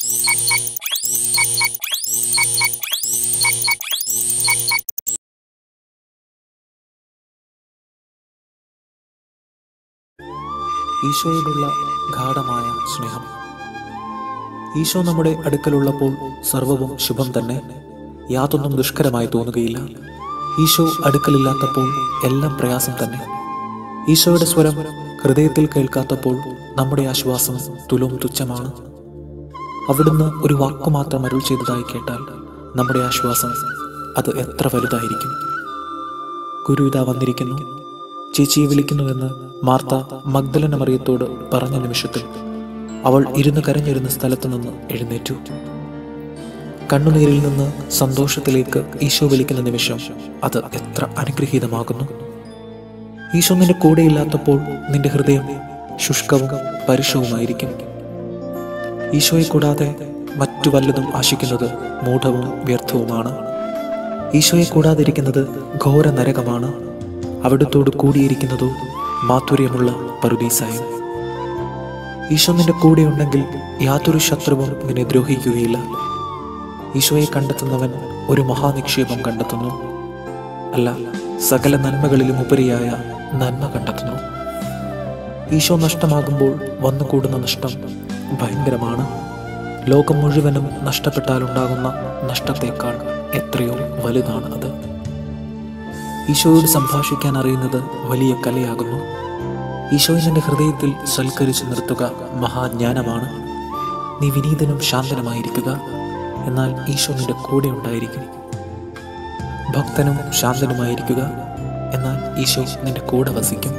ഈശോയോടുള്ള ഗാഠമായ സ്നേഹം ഈശോ നമ്മുടെ അടുക്കലുള്ളപ്പോൾ സർവവും ശുഭം തന്നെ യാതൊന്നും ദുഷ്കരമായി തോന്നുകയില്ല ഈശോ അടുക്കലില്ലാത്തപ്പോൾ എല്ലാം പ്രയാസം തന്നെ ഈശോയുടെ സ്വരം ഹൃദയത്തിൽ കേൾക്കാത്തപ്പോൾ നമ്മുടെ ആശ്വാസം തുലവും തുച്ഛമാണ് അവിടുന്ന് ഒരു വാക്കു മാത്രം അരുൾ ചെയ്തതായി കേട്ടാൽ നമ്മുടെ ആശ്വാസം അത് എത്ര വലുതായിരിക്കും ഗുരു ഇതാ വന്നിരിക്കുന്നു ചേച്ചിയെ വിളിക്കുന്നുവെന്ന് മാർത്ത മഗ്ദലന മറിയത്തോട് പറഞ്ഞ നിമിഷത്തിൽ അവൾ ഇരുന്ന് കരഞ്ഞിരുന്ന സ്ഥലത്തു നിന്ന് എഴുന്നേറ്റു കണ്ണുനീരിൽ നിന്ന് സന്തോഷത്തിലേക്ക് ഈശോ വിളിക്കുന്ന നിമിഷം അത് എത്ര അനുഗ്രഹീതമാകുന്നു ഈശോ നിന്റെ കൂടെയില്ലാത്തപ്പോൾ നിന്റെ ഹൃദയം ശുഷ്കവും പരുഷവുമായിരിക്കും ഈശോയെ കൂടാതെ മറ്റു വല്ലതും ആശിക്കുന്നത് മൂഢവും വ്യർത്ഥവുമാണ് ഈശോയെ കൂടാതിരിക്കുന്നത് ഘോര നരകമാണ് അവിടുത്തോട് കൂടിയിരിക്കുന്നതോ മാധുര്യമുള്ള പറുദീസായും ഈശോ നിന്റെ കൂടെയുണ്ടെങ്കിൽ യാതൊരു ശത്രുവും നിന്നെ ദ്രോഹിക്കുകയില്ല ഈശോയെ കണ്ടെത്തുന്നവൻ ഒരു മഹാനിക്ഷേപം കണ്ടെത്തുന്നു അല്ല സകല നന്മകളിലും ഉപരിയായ നന്മ കണ്ടെത്തുന്നു ഈശോ നഷ്ടമാകുമ്പോൾ വന്നുകൂടുന്ന നഷ്ടം ഭയങ്കരമാണ് ലോകം മുഴുവനും നഷ്ടപ്പെട്ടാലുണ്ടാകുന്ന നഷ്ടത്തേക്കാൾ എത്രയോ വലുതാണ് അത് ഈശോയോട് സംഭാഷിക്കാൻ അറിയുന്നത് വലിയ കലയാകുന്നു ഈശോയെ നിന്റെ ഹൃദയത്തിൽ സൽക്കരിച്ചു നിർത്തുക മഹാജ്ഞാനമാണ് നീ വിനീതനും ശാന്തനുമായിരിക്കുക എന്നാൽ ഈശോ നിന്റെ കൂടെ ഉണ്ടായിരിക്കും ഭക്തനും ശാന്തനുമായിരിക്കുക എന്നാൽ ഈശോ നിന്റെ കൂടെ വസിക്കും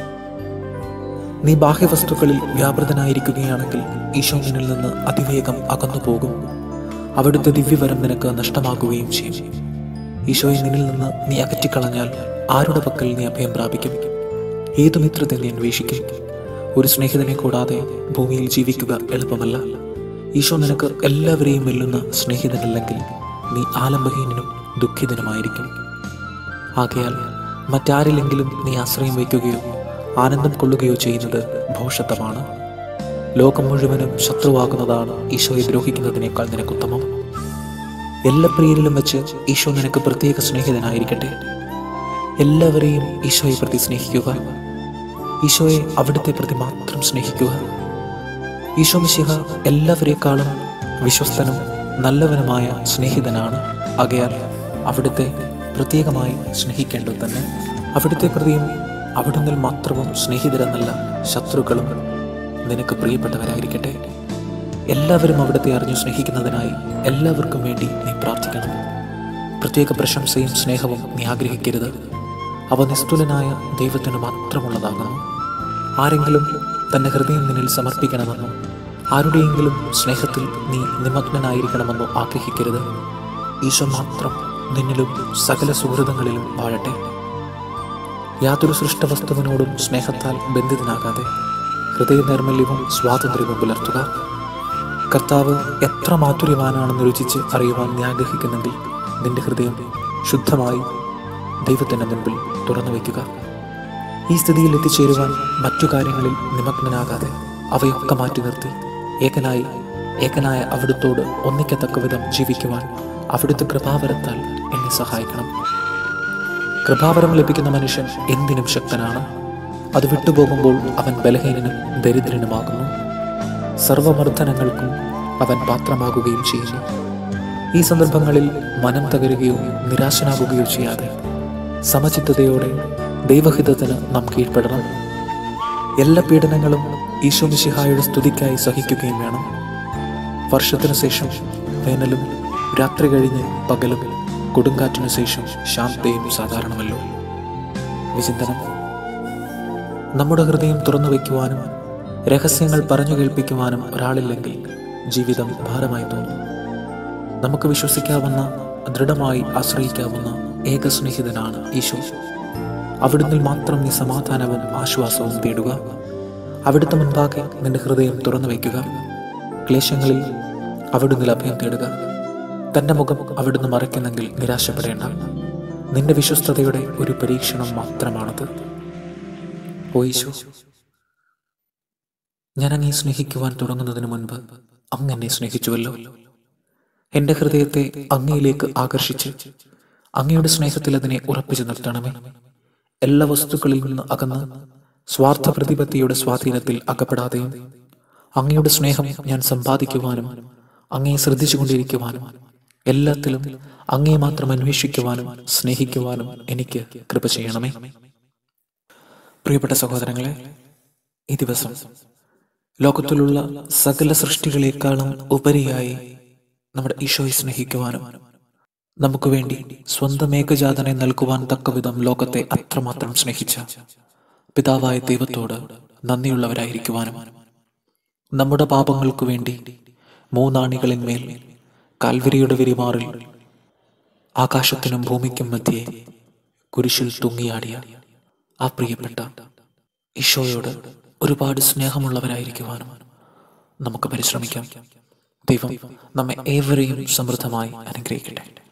നീ ബാഹ്യവസ്തുക്കളിൽ വ്യാപൃതനായിരിക്കുകയാണെങ്കിൽ ഈശോ നിന്നിൽ നിന്ന് അതിവേഗം അകന്നു പോകും അവിടുത്തെ ദിവ്യവരം നിനക്ക് നഷ്ടമാകുകയും ചെയ്യും ഈശോയെ നിന്നിൽ നിന്ന് നീ അകറ്റിക്കളഞ്ഞാൽ ആരുടെ പക്കൽ നീ അഭയം പ്രാപിക്കും ഏതു മിത്രത്തെ നീ അന്വേഷിക്കും ഒരു സ്നേഹിതനെ കൂടാതെ ഭൂമിയിൽ ജീവിക്കുക എളുപ്പമല്ല ഈശോ നിനക്ക് എല്ലാവരെയും വെല്ലുന്ന സ്നേഹിതനല്ലെങ്കിൽ നീ ആലംബഹീനനും ദുഃഖിതനുമായിരിക്കും ആകയാൽ മറ്റാരിലെങ്കിലും നീ ആശ്രയം വയ്ക്കുകയോ ആനന്ദം കൊള്ളുകയോ ചെയ്യുന്നത് ഭോഷത്വമാണ് ലോകം മുഴുവനും ശത്രുവാകുന്നതാണ് ഈശോയെ ദ്രോഹിക്കുന്നതിനേക്കാൾ നിനക്കുത്തമം എല്ലാ പ്രിയരിലും വെച്ച് ഈശോ നിനക്ക് പ്രത്യേക സ്നേഹിതനായിരിക്കട്ടെ എല്ലാവരെയും ഈശോയെ പ്രതി സ്നേഹിക്കുക ഈശോയെ അവിടുത്തെ പ്രതി മാത്രം സ്നേഹിക്കുക ഈശോ മിശിഹ എല്ലാവരെക്കാളും വിശ്വസ്തനും നല്ലവനുമായ സ്നേഹിതനാണ് ആകയാൽ അവിടുത്തെ പ്രത്യേകമായി സ്നേഹിക്കേണ്ടത് തന്നെ അവിടുത്തെ പ്രതിയും അവിടുന്ന് മാത്രവും സ്നേഹിതരെന്നല്ല ശത്രുക്കളും നിനക്ക് പ്രിയപ്പെട്ടവരായിരിക്കട്ടെ എല്ലാവരും അവിടുത്തെ അറിഞ്ഞു സ്നേഹിക്കുന്നതിനായി എല്ലാവർക്കും വേണ്ടി നീ പ്രാർത്ഥിക്കണം പ്രത്യേക പ്രശംസയും സ്നേഹവും നീ ആഗ്രഹിക്കരുത് അവ നിസ്തുലനായ ദൈവത്തിന് മാത്രമുള്ളതാകണം ആരെങ്കിലും തൻ്റെ ഹൃദയം നിന്നിൽ സമർപ്പിക്കണമെന്നോ ആരുടെയെങ്കിലും സ്നേഹത്തിൽ നീ നിമഗ്നനായിരിക്കണമെന്നോ ആഗ്രഹിക്കരുത് ഈശോ മാത്രം നിന്നിലും സകല സുഹൃതങ്ങളിലും വാഴട്ടെ യാതൊരു സൃഷ്ടവസ്തുവിനോടും സ്നേഹത്താൽ ബന്ധിതനാകാതെ ഹൃദയ നൈർമല്യവും സ്വാതന്ത്ര്യവും പുലർത്തുക കർത്താവ് എത്ര മാധുര്യവാനാണെന്ന് രുചിച്ച് അറിയുവാൻ നീ ആഗ്രഹിക്കുന്നെങ്കിൽ നിന്റെ ഹൃദയം ശുദ്ധമായി ദൈവത്തിൻ്റെ മുൻപിൽ തുറന്നു വയ്ക്കുക ഈ സ്ഥിതിയിൽ എത്തിച്ചേരുവാൻ മറ്റു കാര്യങ്ങളിൽ നിമഗ്നനാകാതെ അവയൊക്കെ മാറ്റി നിർത്തി ഏകനായി ഏകനായ അവിടുത്തോട് ഒന്നിക്കത്തക്ക വിധം ജീവിക്കുവാൻ അവിടുത്തെ കൃപാവരത്താൽ എന്നെ സഹായിക്കണം കൃപാവരം ലഭിക്കുന്ന മനുഷ്യൻ എന്തിനും ശക്തനാണ് അത് വിട്ടുപോകുമ്പോൾ അവൻ ബലഹീനനും ദരിദ്രനുമാകുന്നു സർവമർദ്ദനങ്ങൾക്കും അവൻ പാത്രമാകുകയും ചെയ്യുന്നു ഈ സന്ദർഭങ്ങളിൽ മനം തകരുകയോ നിരാശനാകുകയോ ചെയ്യാതെ സമചിത്തതയോടെ ദൈവഹിതത്തിന് നാം കീഴ്പ്പെടണം എല്ലാ പീഡനങ്ങളും ഈശോ മിശിഹായുടെ സ്തുതിക്കായി സഹിക്കുകയും വേണം വർഷത്തിനു ശേഷം വേനലും രാത്രി കഴിഞ്ഞ് പകലും കൊടുങ്കാറ്റിനു ശേഷം ശാന്തയും സാധാരണമല്ലോ വിചിന്തനം നമ്മുടെ ഹൃദയം തുറന്നു വയ്ക്കുവാനും രഹസ്യങ്ങൾ പറഞ്ഞു കേൾപ്പിക്കുവാനും ഒരാളില്ലെങ്കിൽ ജീവിതം ഭാരമായി തോന്നും നമുക്ക് വിശ്വസിക്കാവുന്ന ദൃഢമായി ആശ്രയിക്കാവുന്ന ഏക സ്നേഹിതനാണ് ഈശോ അവിടുന്ന് മാത്രം നീ സമാധാനവും ആശ്വാസവും തേടുക അവിടുത്തെ മുൻപാകെ നിന്റെ ഹൃദയം തുറന്നു വയ്ക്കുക ക്ലേശങ്ങളിൽ അവിടുന്ന് അഭയം തേടുക തൻ്റെ മുഖം അവിടുന്ന് മറയ്ക്കുന്നെങ്കിൽ നിരാശപ്പെടേണ്ട നിന്റെ വിശ്വസ്തതയുടെ ഒരു പരീക്ഷണം മാത്രമാണത് ഓ ഈശോ ഞാൻ അങ്ങേ സ്നേഹിക്കുവാൻ തുടങ്ങുന്നതിന് മുൻപ് അങ്ങ് എന്നെ സ്നേഹിച്ചുവല്ലോ എന്റെ ഹൃദയത്തെ അങ്ങയിലേക്ക് ആകർഷിച്ച് അങ്ങയുടെ സ്നേഹത്തിൽ അതിനെ ഉറപ്പിച്ചു നിർത്തണമേ എല്ലാ വസ്തുക്കളിൽ നിന്ന് അകന്ന് സ്വാർത്ഥ പ്രതിപത്തിയുടെ സ്വാധീനത്തിൽ അകപ്പെടാതെയും അങ്ങയുടെ സ്നേഹം ഞാൻ സമ്പാദിക്കുവാനും അങ്ങയെ ശ്രദ്ധിച്ചുകൊണ്ടിരിക്കുവാനും എല്ലാത്തിലും അങ്ങയെ മാത്രം അന്വേഷിക്കുവാനും സ്നേഹിക്കുവാനും എനിക്ക് കൃപ ചെയ്യണമേ പ്രിയപ്പെട്ട സഹോദരങ്ങളെ ഈ ദിവസം ലോകത്തിലുള്ള സകല സൃഷ്ടികളെക്കാളും ഉപരിയായി നമ്മുടെ ഈശോയെ സ്നേഹിക്കുവാനും നമുക്ക് വേണ്ടി സ്വന്തം ഏകജാതനെ നൽകുവാൻ തക്കവിധം ലോകത്തെ അത്രമാത്രം സ്നേഹിച്ച പിതാവായ ദൈവത്തോട് നന്ദിയുള്ളവരായിരിക്കുവാനും നമ്മുടെ പാപങ്ങൾക്കു വേണ്ടി മൂന്നാണികളിന്മേൽ കാൽവരിയുടെ വിരിമാറിൽ ആകാശത്തിനും ഭൂമിക്കും മധ്യേ കുരിശിൽ തൂങ്ങിയാടിയ ആ പ്രിയപ്പെട്ട ഈശോയോട് ഒരുപാട് സ്നേഹമുള്ളവരായിരിക്കുവാനും നമുക്ക് പരിശ്രമിക്കാം ദൈവം നമ്മെ ഏവരെയും സമൃദ്ധമായി അനുഗ്രഹിക്കട്ടെ